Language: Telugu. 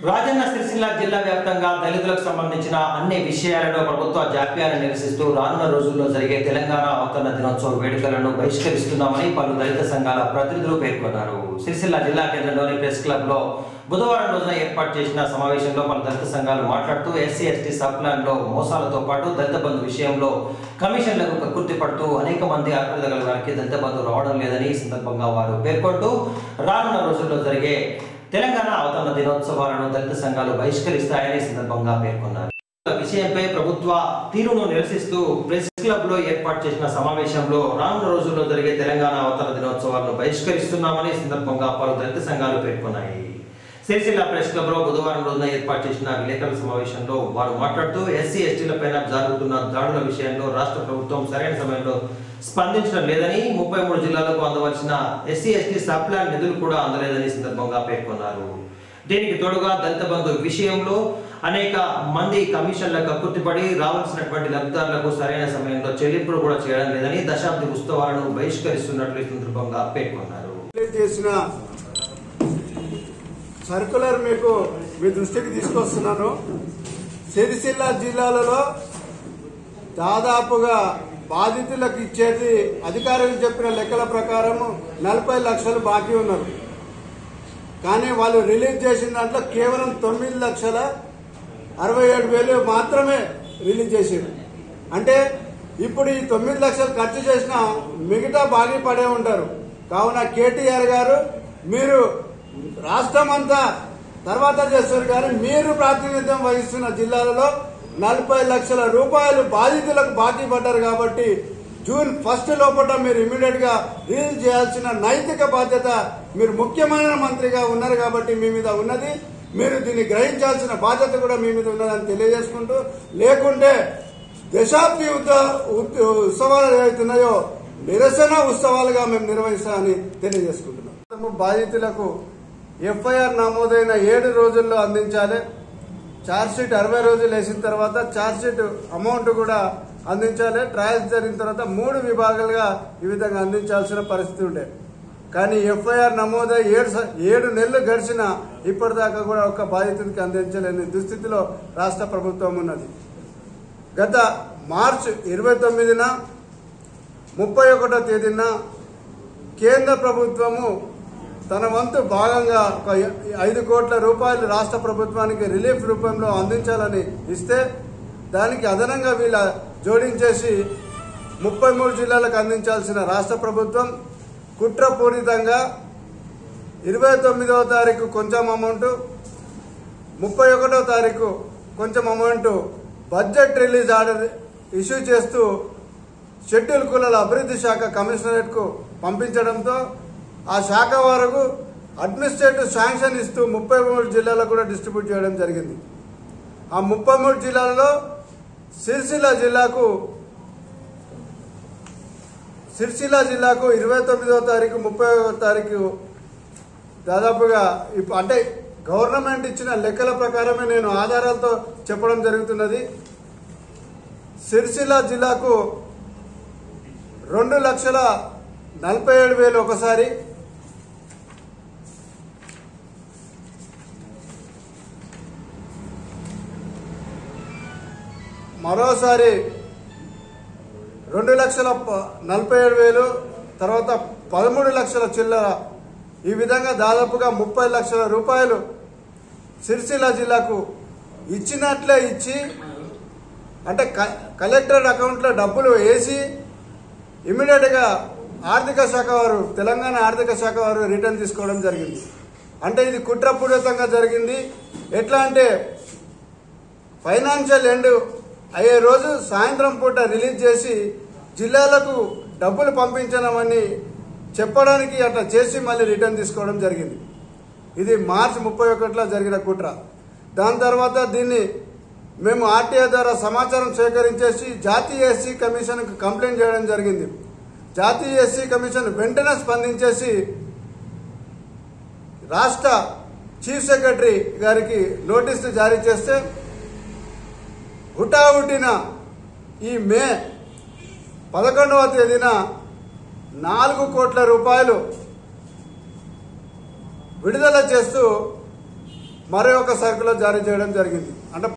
రాజన్న సిరిసిల్ల జిల్లా వ్యాప్తంగా దళితులకు సంబంధించిన అన్ని విషయాలలో ప్రభుత్వ జాప్యాన్ని నిరసిస్తూ రానున్న రోజుల్లో జరిగే తెలంగాణ అవతరణ దినోత్సవ వేడుకలను బహిష్కరిస్తున్నామని పలు దళిత సంఘాల ప్రతినిధులు పేర్కొన్నారు సిరిసిల్ల జిల్లా కేంద్రంలోని ప్రెస్ క్లబ్ లో బుధవారం రోజున ఏర్పాటు చేసిన సమావేశంలో పలు దళిత సంఘాలు మాట్లాడుతూ ఎస్సీ ఎస్టీ సబ్ ప్లాన్ లో మోసాలతో పాటు దళిత బంధు విషయంలో కమిషన్లకు కక్కుర్తి పడుతూ అనేక మంది అర్హత గల వారికి దళిత బంధు రావడం లేదని ఈ సందర్భంగా వారు పేర్కొంటూ రానున్న రోజుల్లో జరిగే తెలంగాణ అవతరణ దినోత్సవాలను దళిత సంఘాలు బహిష్కరిస్తాయని ఈ సందర్భంగా పేర్కొన్నారు ఈ విషయంపై ప్రభుత్వ తీరును నిరసిస్తూ ప్రెస్ క్లబ్ లో ఏర్పాటు చేసిన సమావేశంలో రానున్న రోజుల్లో జరిగే తెలంగాణ అవతరణ దినోత్సవాలను బహిష్కరిస్తున్నామని ఈ సందర్భంగా పలు దళిత సంఘాలు పేర్కొన్నాయి సిరిసిల్ల ప్రెస్ క్లబ్ లో బుధవారం రోజున ఏర్పాటు చేసిన విలేకరుల సమావేశంలో వారు మాట్లాడుతూ ఎస్సీ ఎస్టీల పైన జరుగుతున్న దాడుల విషయంలో రాష్ట్ర ప్రభుత్వం సరైన సమయంలో స్పందించడం లేదని ముప్పై మూడు జిల్లాలకు అందవలసిన ఎస్సీ ఎస్టీ సబ్ ప్లాన్ నిధులు కూడా అందలేదని ఈ సందర్భంగా పేర్కొన్నారు దీనికి తోడుగా దళిత బంధు విషయంలో అనేక మంది కమిషన్లకు కక్కుర్తిపడి రావాల్సినటువంటి లబ్ధిదారులకు సరైన సమయంలో చెల్లింపులు కూడా చేయడం లేదని దశాబ్ది ఉత్సవాలను బహిష్కరిస్తున్నట్లు ఈ సందర్భంగా పేర్కొన్నారు రిలీజ్ చేసిన సర్కులర్ మీకు మీ దృష్టికి తీసుకొస్తున్నాను సిరిసిల్ల జిల్లాలలో దాదాపుగా బాధితులకు ఇచ్చేది అధికారులు చెప్పిన లెక్కల ప్రకారం నలభై లక్షలు బాకీ ఉన్నారు కానీ వాళ్ళు రిలీజ్ చేసిన దాంట్లో కేవలం తొమ్మిది లక్షల అరవై ఏడు వేలు మాత్రమే రిలీజ్ చేసారు అంటే ఇప్పుడు ఈ తొమ్మిది లక్షలు ఖర్చు చేసిన మిగతా బాకీ పడే ఉంటారు కావున కేటీఆర్ గారు మీరు రాష్ట్రం అంతా తర్వాత చేస్తారు కానీ మీరు ప్రాతినిధ్యం వహిస్తున్న జిల్లాలలో నలభై లక్షల రూపాయలు బాధితులకు బాకీ పడ్డారు కాబట్టి జూన్ ఫస్ట్ లోపల మీరు ఇమీడియట్ గా రిలీజ్ చేయాల్సిన నైతిక బాధ్యత మీరు ముఖ్యమైన మంత్రిగా ఉన్నారు కాబట్టి మీ మీద ఉన్నది మీరు దీన్ని గ్రహించాల్సిన బాధ్యత కూడా మీ మీద ఉన్నదని తెలియజేసుకుంటూ లేకుంటే దశాబ్ది ఉత్త- ఉత్- ఉత్సవాలు ఏవైతున్నాయో నిరసన ఉత్సవాలుగా మేము నిర్వహిస్తామని తెలియజేసుకుంటున్నాం బాధితులకు ఎఫ్ఐఆర్ నమోదైన ఏడు రోజుల్లో అందించాలి ఛార్జ్ షీట్ అరవై రోజులు వేసిన తర్వాత ఛార్జ్ షీట్ అమౌంట్ కూడా అందించాలి ట్రయల్స్ జరిగిన తర్వాత మూడు విభాగాలుగా ఈ విధంగా అందించాల్సిన పరిస్థితి ఉండే కానీ ఎఫ్ఐఆర్ నమోదై ఏడు స- ఏడు నెలలు గడిచిన ఇప్పటిదాకా కూడా ఒక్క బాధితుడికి అందించలేని దుస్థితిలో రాష్ట్ర ప్రభుత్వం ఉన్నది గత మార్చ్ ఇరవై తొమ్మిదిన ముప్పై ఒకటో తేదీన కేంద్ర ప్రభుత్వము తన వంతు భాగంగా ఒక ఐదు కోట్ల రూపాయలు రాష్ట్ర ప్రభుత్వానికి రిలీఫ్ రూపంలో అందించాలని ఇస్తే దానికి అదనంగా వీళ్ళ జోడించేసి ముప్పై మూడు జిల్లాలకు అందించాల్సిన రాష్ట్ర ప్రభుత్వం కుట్రపూరితంగా ఇరవై తొమ్మిదవ తారీఖు కొంచెం అమౌంట్ ముప్పై ఒకటో తారీఖు కొంచెం amount budget release order issue చేస్తూ షెడ్యూల్ కులాల అభివృద్ధి శాఖ కమిషనరేట్కు పంపించడంతో ఆ శాఖ వరకు అడ్మినిస్ట్రేటివ్ శాంక్షన్ ఇస్తూ ముప్పై మూడు జిల్లాలకు కూడా డిస్ట్రిబ్యూట్ చేయడం జరిగింది ఆ ముప్పై మూడు జిల్లాలలో సిరిసిల్ల జిల్లాకు సిరిసిల్ల జిల్లాకు ఇరవై తొమ్మిదవ తారీఖు ముప్పై తారీఖు దాదాపుగా ఇప్పు- అంటే గవర్నమెంట్ ఇచ్చిన లెక్కల ప్రకారమే నేను ఆధారాలతో చెప్పడం జరుగుతున్నది సిరిసిల్ల జిల్లాకు రెండు లక్షల నలభై ఏడు వేలు ఒకసారి మరోసారి రెండు లక్షల ప- నలభై ఏడు వేలు తర్వాత పదమూడు లక్షల చిల్లర ఈ విధంగా దాదాపుగా ముప్పై లక్షల రూపాయలు సిరిసిల్ల జిల్లాకు ఇచ్చినట్లే ఇచ్చి అంటే క- కలెక్టర్ అకౌంట్లో డబ్బులు వేసి ఇమీడియట్గా ఆర్థిక శాఖ వారు తెలంగాణ ఆర్థిక శాఖ వారు రిటర్న్ తీసుకోవడం జరిగింది అంటే ఇది కుట్రపూరితంగా జరిగింది ఎట్లా అంటే ఫైనాన్షియల్ ఎండ్ అయ్యే రోజు సాయంత్రం పూట రిలీజ్ చేసి జిల్లాలకు డబ్బులు పంపించడమని చెప్పడానికి అట్లా చేసి మళ్ళీ రిటర్న్ తీసుకోవడం జరిగింది ఇది మార్చి ముప్పై ఒకటిలో జరిగిన కుట్ర దాని తర్వాత దీన్ని మేము ఆర్టీఐ ద్వారా సమాచారం సేకరించేసి జాతీయ ఎస్సీ కమిషన్కు కంప్లైంట్ చేయడం జరిగింది జాతీయ ఎస్సీ కమిషన్ వెంటనే స్పందించేసి రాష్ట్ర చీఫ్ సెక్రటరీ గారికి నోటీసులు జారీ చేస్తే హుటాహుటిన ఈ మే పదకొండవ తేదీన నాలుగు కోట్ల రూపాయలు విడుదల చేస్తూ మరో ఒక సర్కులర్ జారీ చేయడం జరిగింది అంటే